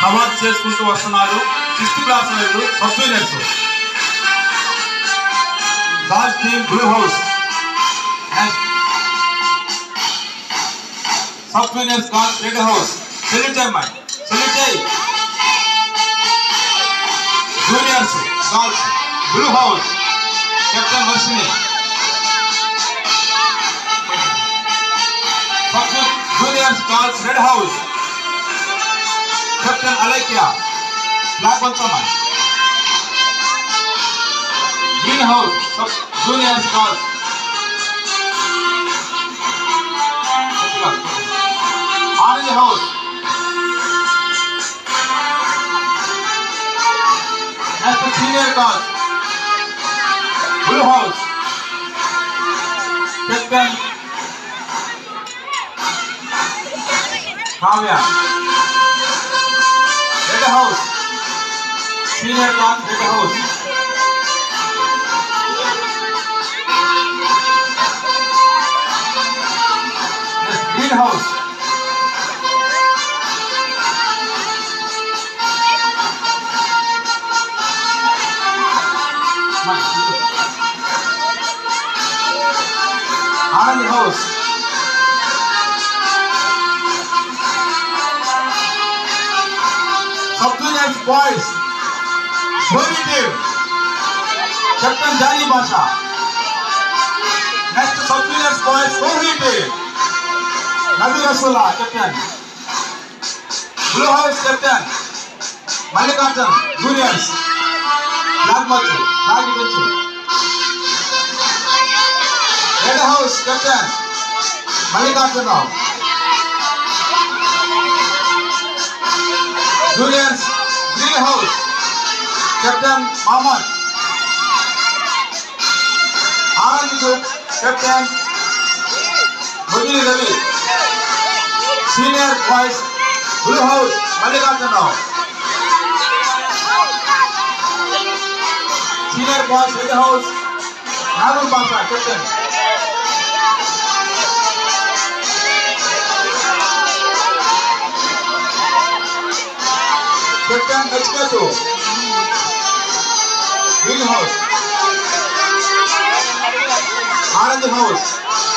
award చేసుకుంటూ వస్తున్నారు sixth class వాళ్ళు సబ్ జూనియర్స్ దాస్ team blue house sub juniors girls red house salute అమ్మాయి సెల్యూట్ అయ్యి juniors girls blue house captain Varshini sub juniors girls red house captain Alaikya black పంచమ్మాయి green house sub juniors girls orange house next senior girls blue house captain Kavya red house senior girls red house green house orange house sub juniors boys Dhoni team captain Johnny Basha next sub juniors boys Kohli team Nabi Rasulla captain blue house captain Mallikarjun juniors black మచ్చు black పెంచు red house captain Mallikarjun Rao juniors green house captain Mohammed orange group captain Mugili Ravi senior boys blue house Mallikarjun Rao senior boys red house Nagur Basha captain captain హెచ్కేటు green house orange house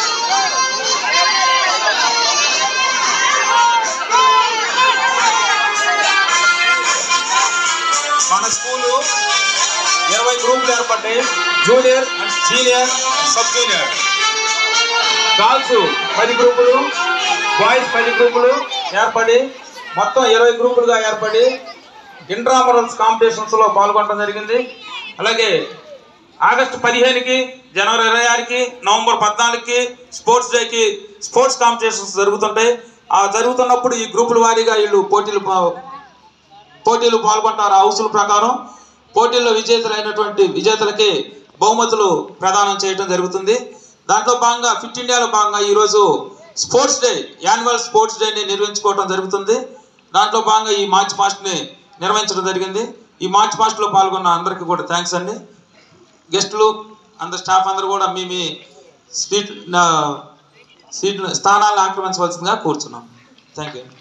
మన school ఇరవై గ్రూపులు ఏర్పడ్డాయి junior and senior sub junior girls పది గ్రూపులు boys పది గ్రూపులు ఏర్పడి మొత్తం ఇరవై గ్రూపులుగా ఏర్పడి ఇంట్రామరల్స్ కాంపిటీషన్స్ లో పాల్గొనడం జరిగింది అలాగే ఆగస్టు పదిహేనుకి జనవరి ఇరవై ఆరుకి నవంబర్ పద్నాలుగుకి స్పోర్ట్స్ డేకి స్పోర్ట్స్ కాంపిటీషన్స్ జరుగుతుంటాయి ఆ జరుగుతున్నప్పుడు ఈ గ్రూపుల వారీగా వీళ్ళు పోటీలు పా- పోటీలు పాల్గొంటారు ఆ హౌసుల ప్రకారం పోటీల్లో విజేతలైనటువంటి విజేతలకి బహుమతులు ప్రదానం చేయడం జరుగుతుంది దాంట్లో భాగంగా ఫిట్ ఇండియాలో భాగంగా ఈరోజు స్పోర్ట్స్ డే యాన్యువల్ స్పోర్ట్స్ డేని నిర్వహించుకోవడం జరుగుతుంది దాంట్లో భాగంగా ఈ మార్చ్ పాస్ట్ని నిర్వహించడం జరిగింది ఈ మార్చ్ పాస్ట్లో పాల్గొన్న అందరికీ కూడా థ్యాంక్స్ అండి గెస్టులు అందరు స్టాఫ్ అందరూ కూడా మీ మీ సీట్ సీట్ స్థానాలను ఆక్రమించవలసిందిగా కూర్చున్నాం thank you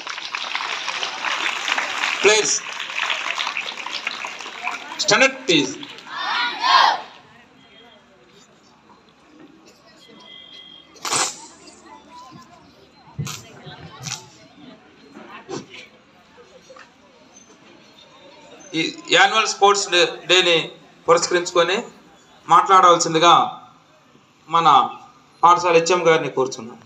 place standard please ఈ యాన్యువల్ స్పోర్ట్స్ డే డేని పురస్కరించుకొని మాట్లాడవలసిందిగా మన పాఠశాల హెచ్ఎం గారిని కూర్చున్నాం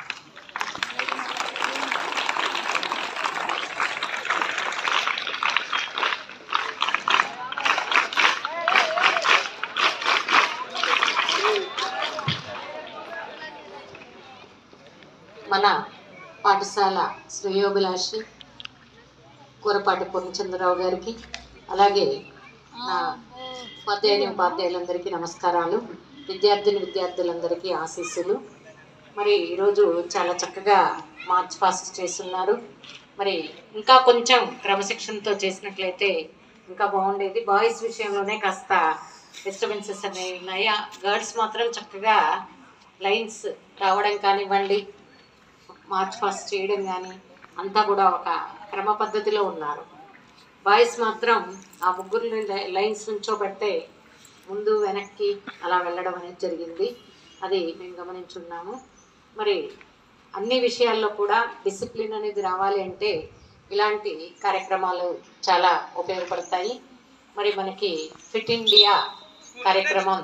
మన పాఠశాల శ్రేయోభిలాషి కూరపాటి పూర్ణచంద్రరావు గారికి అలాగే నా ఉపాధ్యాయుని ఉపాధ్యాయులందరికీ నమస్కారాలు విద్యార్థిని విద్యార్థులందరికీ ఆశీస్సులు మరి ఈరోజు చాలా చక్కగా మార్చ్ పాస్ట్ చేస్తున్నారు మరి ఇంకా కొంచెం క్రమశిక్షణతో చేసినట్లయితే ఇంకా బాగుండేది బాయ్స్ విషయంలోనే కాస్త డిస్టర్బెన్సెస్ అనేవి ఉన్నాయి గర్ల్స్ మాత్రం చక్కగా లైన్స్ రావడం కానివ్వండి మార్చ్ ఫాస్ట్ చేయడం కానీ అంతా కూడా ఒక క్రమ పద్ధతిలో ఉన్నారు బాయ్స్ మాత్రం ఆ ముగ్గురిని లై- లైన్స్ నుంచోబెడితే ముందు వెనక్కి అలా వెళ్ళడం అనేది జరిగింది అది మేము గమనించున్నాము మరి అన్ని విషయాల్లో కూడా డిసిప్లిన్ అనేది రావాలి అంటే ఇలాంటి కార్యక్రమాలు చాలా ఉపయోగపడతాయి మరి మనకి ఫిట్ ఇండియా కార్యక్రమం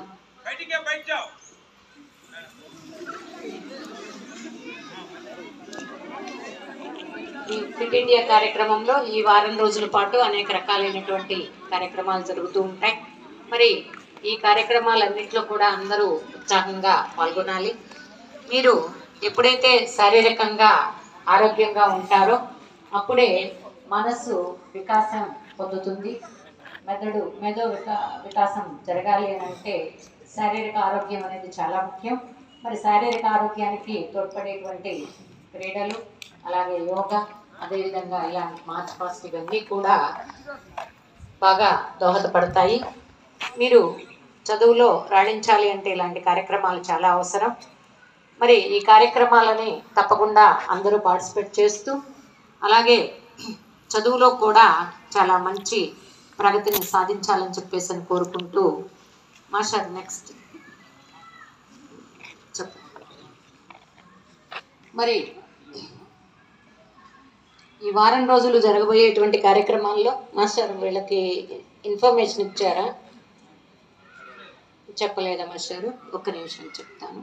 ఈ ఫిట్ ఇండియా కార్యక్రమంలో ఈ వారం రోజుల పాటు అనేక రకాలైనటువంటి కార్యక్రమాలు జరుగుతూ ఉంటాయి మరి ఈ కార్యక్రమాలన్నింటిలో కూడా అందరూ ఉత్సాహంగా పాల్గొనాలి మీరు ఎప్పుడైతే శారీరకంగా ఆరోగ్యంగా ఉంటారో అప్పుడే మనస్సు వికాసం పొందుతుంది మెదడు మెదో వికా వికాసం జరగాలి అని అంటే శారీరక ఆరోగ్యం అనేది చాలా ముఖ్యం మరి శారీరక ఆరోగ్యానికి తోడ్పడేటువంటి క్రీడలు అలాగే యోగా అదేవిధంగా ఇలాంటి మార్చ్ పాస్ట్ ఇవన్నీ కూడా బాగా దోహదపడతాయి మీరు చదువులో రాణించాలి అంటే ఇలాంటి కార్యక్రమాలు చాలా అవసరం మరి ఈ కార్యక్రమాలని తప్పకుండా అందరూ పార్టిసిపేట్ చేస్తూ అలాగే చదువులో కూడా చాలా మంచి ప్రగతిని సాధించాలని చెప్పేసి అని కోరుకుంటూ మాస్టర్ నెక్స్ట్ చెప్పు మరి ఈ వారం రోజులు జరగబోయేటువంటి కార్యక్రమాల్లో మాస్టర్ వీళ్ళకి ఇన్ఫర్మేషన్ ఇచ్చారా చెప్పలేదా మాస్టారు ఒక్క నిమిషం చెప్తాను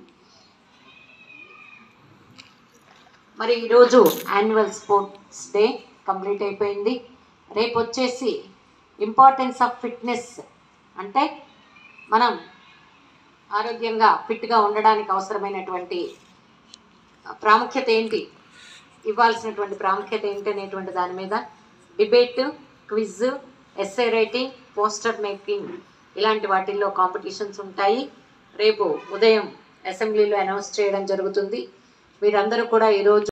మరి ఈరోజు యాన్యువల్ స్పోర్ట్స్ డే కంప్లీట్ అయిపోయింది రేపు వచ్చేసి ఇంపార్టెన్స్ ఆఫ్ ఫిట్నెస్ అంటే మనం ఆరోగ్యంగా ఫిట్గా ఉండడానికి అవసరమైనటువంటి ప్రాముఖ్యత ఏంటి ఇవ్వాల్సినటువంటి ప్రాముఖ్యత ఏంటి అనేటువంటి దాని మీద debate quiz essay writing poster making ఇలాంటి వాటిల్లో కాంపిటీషన్స్ ఉంటాయి రేపు ఉదయం అసెంబ్లీలో అనౌన్స్ చేయడం జరుగుతుంది మీరందరూ కూడా ఈరోజు